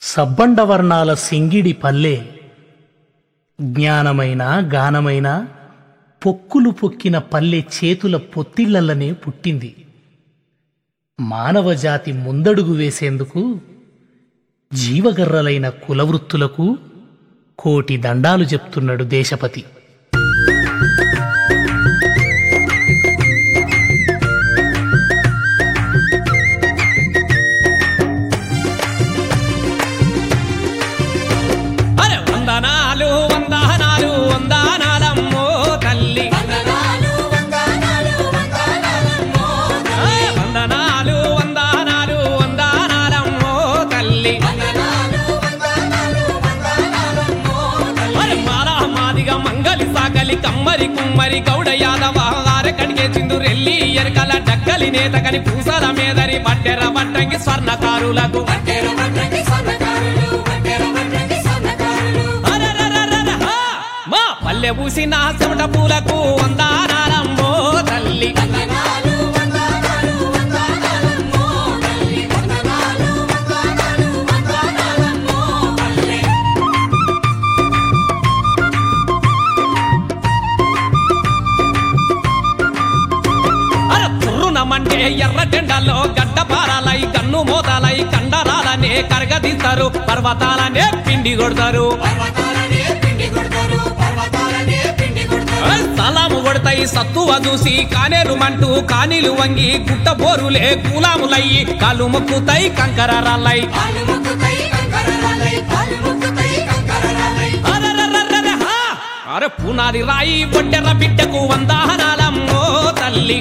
సబ్బండవర్ణాల సింగిడి పల్లె జ్ఞానమైన గానమైన పొక్కులు పొక్కిన పల్లె చేతుల పొత్తిళ్లనే పుట్టింది మానవజాతి ముందడుగు వేసేందుకు జీవగర్రలైన కులవృత్తులకు కోటి దండాలు చెప్తున్నాడు దేశపతి అరే వందనాలు వందనాలు వందనాలమ్మో తల్లి ఏ వందనాలు వందనాలు వందనాలమ్మో తల్లి అరే మారా మాదిగా మంగలి సాగలి కమ్మరి కుమ్మరి గౌడ యాదవ ఆరకడిగే చిందురెల్లి ఎరకల డక్కలి నేతకని పూసల మీదరి బట్టెర బట్టంగి స్వర్ణకారులకు అరరరరర, హా! మా పల్లె పూసిన చెమట పూలకు వందానాలమ్మో తల్లి అర తుర్రునమంటే ఎర్రటెండల్లో గడ్డ పారాలై కన్ను మోతాలై కండరాలనే కరగదీస్తారు పర్వతాలనే పిండి కొడతారు ఏ సలాము కొడతాయి సత్తువ చూసి కానేరు మంటూ కానీలు వంగి గుట్ట బోరులే కూలాములయ్యి కాలు మొక్కుతాయి కంకరాలై అరరరరర, హా! అరే పునాది రాయి బొట్టెర బిడ్డకు వందానాలమ్మో తల్లి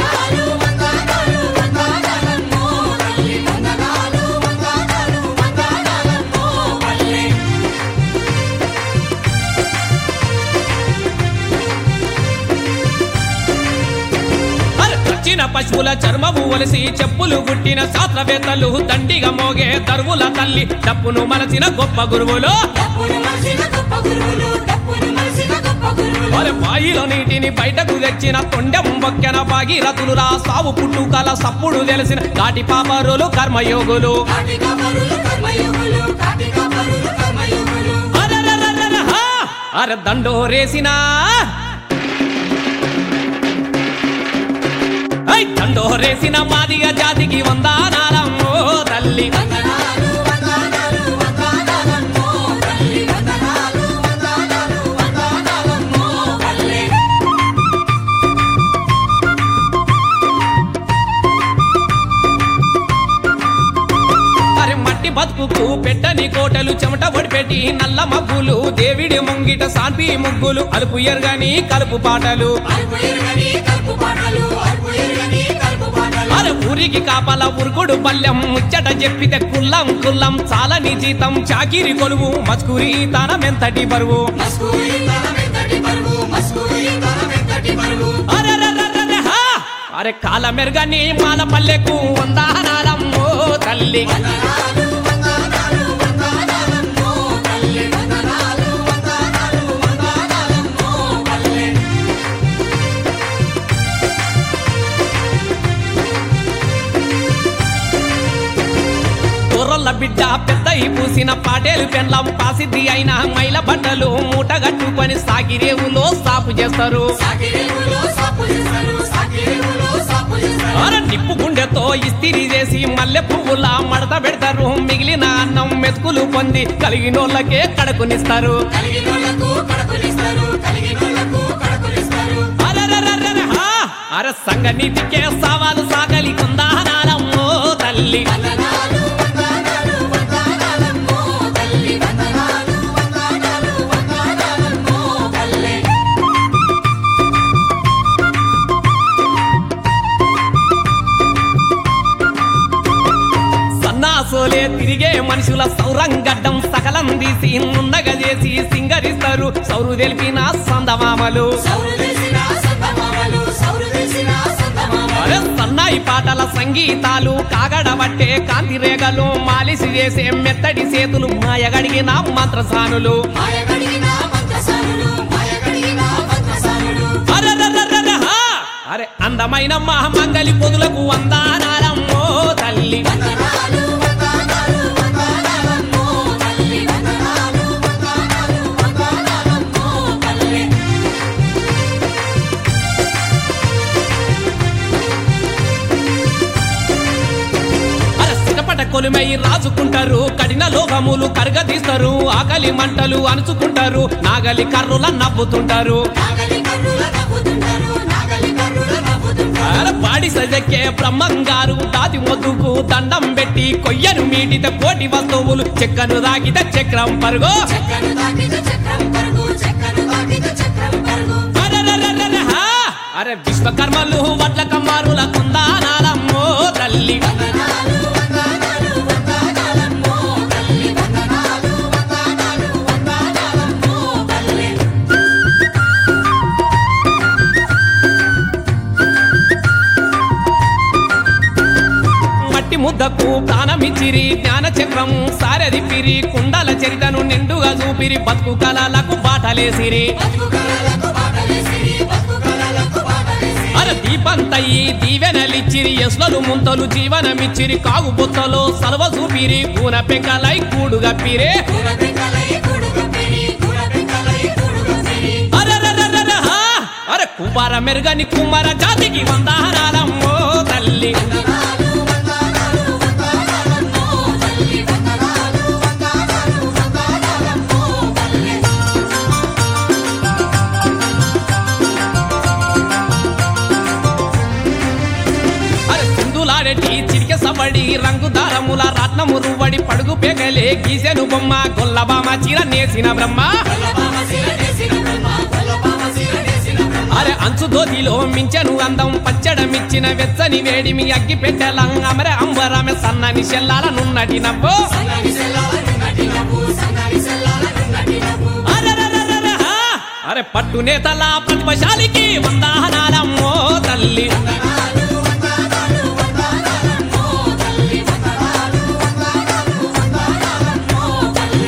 అరే చచ్చిన పశువుల చర్మము ఒలిసి చెప్పులు గుట్టిన శాస్త్రవేత్తలు దండిగా మోగే దరువుల తల్లి డప్పును మనసిన గొప్ప గురువులు అరే బాయిలో నీటిని బయటకు తెచ్చిన తొండెం బొక్కెన భాగీరథులు రా సావు పుట్టుకల సప్పుడు తెలిసిన కాటి పాపరులు కర్మయోగులు అరెరెరెరెరె, హా! అరే దండోరేసినా ఐ దండోరేసిన మాదిగ జాతికి వందానాలమ్మో తల్లి అరే మట్టి బతుకుకు పెట్టని కోటలు చెమట ఒడిపెట్టి నల్ల మబ్బులు దేవిడి ముంగిట సాన్పి ముగ్గులు అలుపు ఎరగని కలుపు పాటలు అరే ఊరికి కాపల ఉరుకుడు పల్లెం ముచ్చట చెప్పితే కుల్లం కుల్లం చాలని జీతం చాకిరి కొలువు మస్కూరి తనమెంతటి బరువు అరెరెరెరెరె, హా! అరే కాల మెరుగని మాల పల్లెకు వందానాలమ్మో తల్లి కుర్రల బిడ్డ పెద్దయి పూసిన పాటేలు పెండ్లం పాసిద్ది అయిన మైల బట్టలు మూట కట్టుకొని సాగిరేవులో సాపు చేస్తారు అర నిప్పు గుండెతో ఇస్తిరి చేసి మల్లె పువ్వుల మడత పెడతారు మిగిలిన అన్నం మెతుకులు పొంది కలిగినోళ్ళకే కడుకునిస్తారు అరెరెరెరెరె, హా! అర సంగ నీతికే సవాలు సాగలి కుందానాలమ్మో తల్లి సన్నాసోలే తిరిగే మనుషుల సౌరంగడ్డం సకలం తీసి ముందగా చేసి సింగరిస్తారు సౌరు తెలిపిన సందమామలు అరే సన్నాయి పాటల సంగీతాలు కాగడబట్టే కాంతి రేగలు మాలిసి చేసే మెత్తడి చేతులు మాయగడిగిన మంత్రసానులు అరెరెరెరెరె, హా! అరే అందమైన మహమంగలి పొదులకు వందానాలమ్మో తల్లి వందనాలు వందనాలు వందనాలమ్మో కొలిమై రాజుకుంటారు కఠిన లోకములు కరగదీస్తారు ఆకలి మంటలు అణుచుకుంటారు నాగలి కర్రుల నవ్వుతుంటారు నాగలి కర్రుల నవ్వుతుంటారు నాగలి కర్రుల నవ్వుతుంటారు ఆర పాడి సజకే బ్రహ్మంగారు దాతి మొద్దుకు దండం పెట్టి కొయ్యను మీటిత కోటి వస్తువులు చెక్కను దాగిత చక్రం పరుగో చక్కను తాకిత చక్రం పరుగు చక్కను తాకిత చక్రం పరుగు అరెరెరెరెరె, హా! అరే విశ్వకర్మలు వడ్ల కమ్మారుల కుందానాలమ్మో తల్లి వందనాలు వందనాలు వందనాలమ్మో తల్లి వందనాలు వందనాలు వందనాలమ్మో తల్లి మట్టి ముద్దకు ప్రాణమిచ్చిరి జ్ఞాన చక్రము సారదిప్పిరి కుండల చరితను నిండుగా చూపిరి బతుకు కళలకు బాటలేసిరి బతుకు కలలకు బాటలేసిరి బతుకు కలలకు బాటలేసిరి అర దీపంతయ్యి దీవెనలిచ్చిరి ఎస్లలు ముంతలు జీవనమిచ్చిరి కాగు బొత్తలో సలవ చూపిరి కూన పెంకలై కూడుగప్పిరే కూర పెంకలై కూడుగా పెరి కూర పెంకలై కూడుగా పెరి అరెరెరెరెరె, హా! అరే కుమార మెరుగని కుమార జాతికి వందనాలమ్మో తల్లి వందనాలు వందనాలు వందనాలమ్మో తల్లి వందనాలు వందనాలు వందనాలమ్మో తల్లి అరే సింధులాడటి చిరికె సబడి రంగు దారముల రత్నము రువ్వడి పడుగు పేగలే గీసెను బొమ్మ గొల్లబామ చీర నేసిన బ్రహ్మ కొల్లబామ శిరడేసిన బ్రహ్మ కొల్లబామ శిరడేసిన బ్రహ్మ అరే అంచు దోతిలో మించెను అందం పచ్చడమిచ్చిన వెచ్చని వేడిమి అగ్గి పెట్టెలం అమరే అంబరమె సన్నని శెల్లాల నున్నటి నవ్వు సంగడి సెల్లాలనున్నటి నవ్వు సంగడి సెల్లాలనున్నటి నవ్వు అరెరెరెరెరె, హా! అరే పట్టు నేతల ప్రతిభశాలికి వందనాలమ్మో తల్లి వందనాలు వందనాలు వందనాలమ్మో తల్లి వందనాలు వందనాలు వందనాలమ్మో తల్లి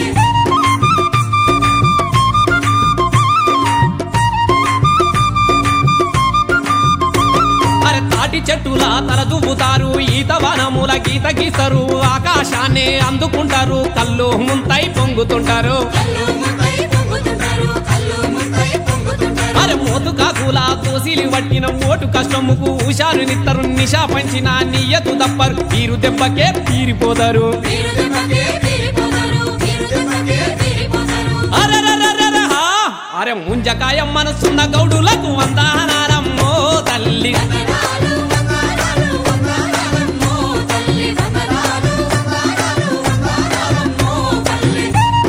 అరే తాటి చెట్టుల తల దువ్వుతారు ఈత వనముల గీత గీస్తారు ఆకాశాన్ని అందుకుంటారు కళ్ళు ముంతై పొంగుతుంటారు కళ్ళు ముద్దై పొంగుతుంటారు కళ్ళు ముద్దై పొంగుతుంటారు అరే మోతు కాకుల తోసిలి పట్టిన ఓటు కష్టముకు హుషారు నిత్తరు నిషా పంచిన నీయతు దప్పరు తీరు దెబ్బకే తీరిపోతారు వీరు దెబ్బకే తీరిపోతారు వీరు దెబ్బకే తీరిపోతారు అరెరెరెరెరె, హా! అరే ముంజకాయ మనసున్న గౌడులకు వందనాలమ్మో తల్లి వందనాలు వందనాలు వందనాలమ్మో తల్లి వందనాలు వందనాలు వందనాలమ్మో తల్లి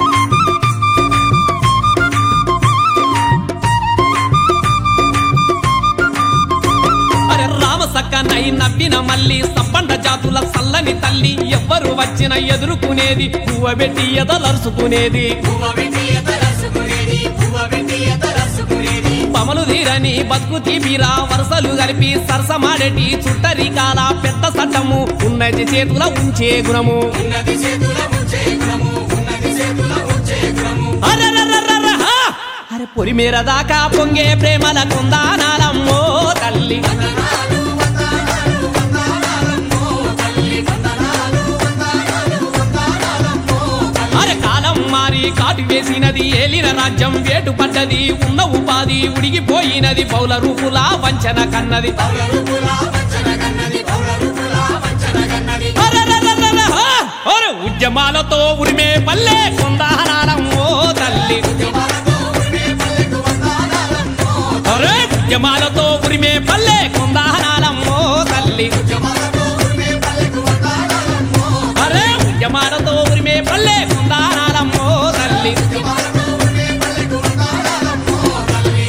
అరే రామ సక్కనై నవ్విన మల్లి సబ్బండ జాతుల సల్లని తల్లి ఎవ్వరు వచ్చిన ఎదుర్కొనేది పువ్వబెట్టి ఎదలరుచుకునేది పువ్వ పెట్టి ఎతరసుకునేది పువ్వ పెట్టి ఎతరసుకునేది పమలు తీరని బతుకు తీపిరా వరుసలు కలిపి సరసమాడేటి చుట్టరికాల పెద్ద సట్టము ఉన్నది చేతుల ఉంచే గుణము ఉన్నది చేతుల ఉంచే గుణము ఉన్నది చేతుల ఉంచే గుణము అరెరెరెరెరె, హా! అరే పొరిమేర దాకా పొంగే ప్రేమల కుందానాలమ్మో తల్లి వందనాలు వందనాలు వందనాలమ్మో తల్లి వందనాలు వందనాలు వందనాలమ్మో తల్లి అరే కాలం మారి కాటు వేసినది ఏలిన రాజ్యం వేటు పడ్డది ఉన్న ఉపాధి ఉడిగిపోయినది పౌల రూపులా వంచన కన్నది పౌర రూపులా వంచన కన్నది పౌర రూపులా వంచన కన్నది అరెరెరెరెరె, హా! ఒరే ఉద్యమాలతో ఉరిమే పల్లె కుందానాలమ్మో తల్లి ఉద్యమాలతో ఉరిమే పల్లెకు వందనాలమ్మో అరే ఉద్యమాలతో ఉరిమే పల్లె కుందానాలమ్మో తల్లి ఉద్యమాలతో ఉరిమే పల్లెకు వందనాలమ్మో అరే ఉద్యమాలతో ఉరిమే పల్లె కుందానాలమ్మో తల్లి ఉద్యమాలతో ఉరిమే పల్లెకు వందనాలమ్మో తల్లి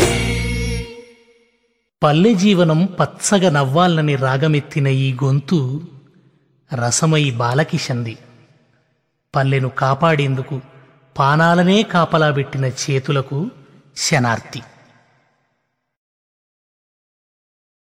పల్లె జీవనం పచ్చగా నవ్వాలని రాగమెత్తిన ఈ గొంతు రసమై బాలకిషంది పల్లెను కాపాడేందుకు పానాలనే కాపలా పెట్టిన చేతులకు శనార్తి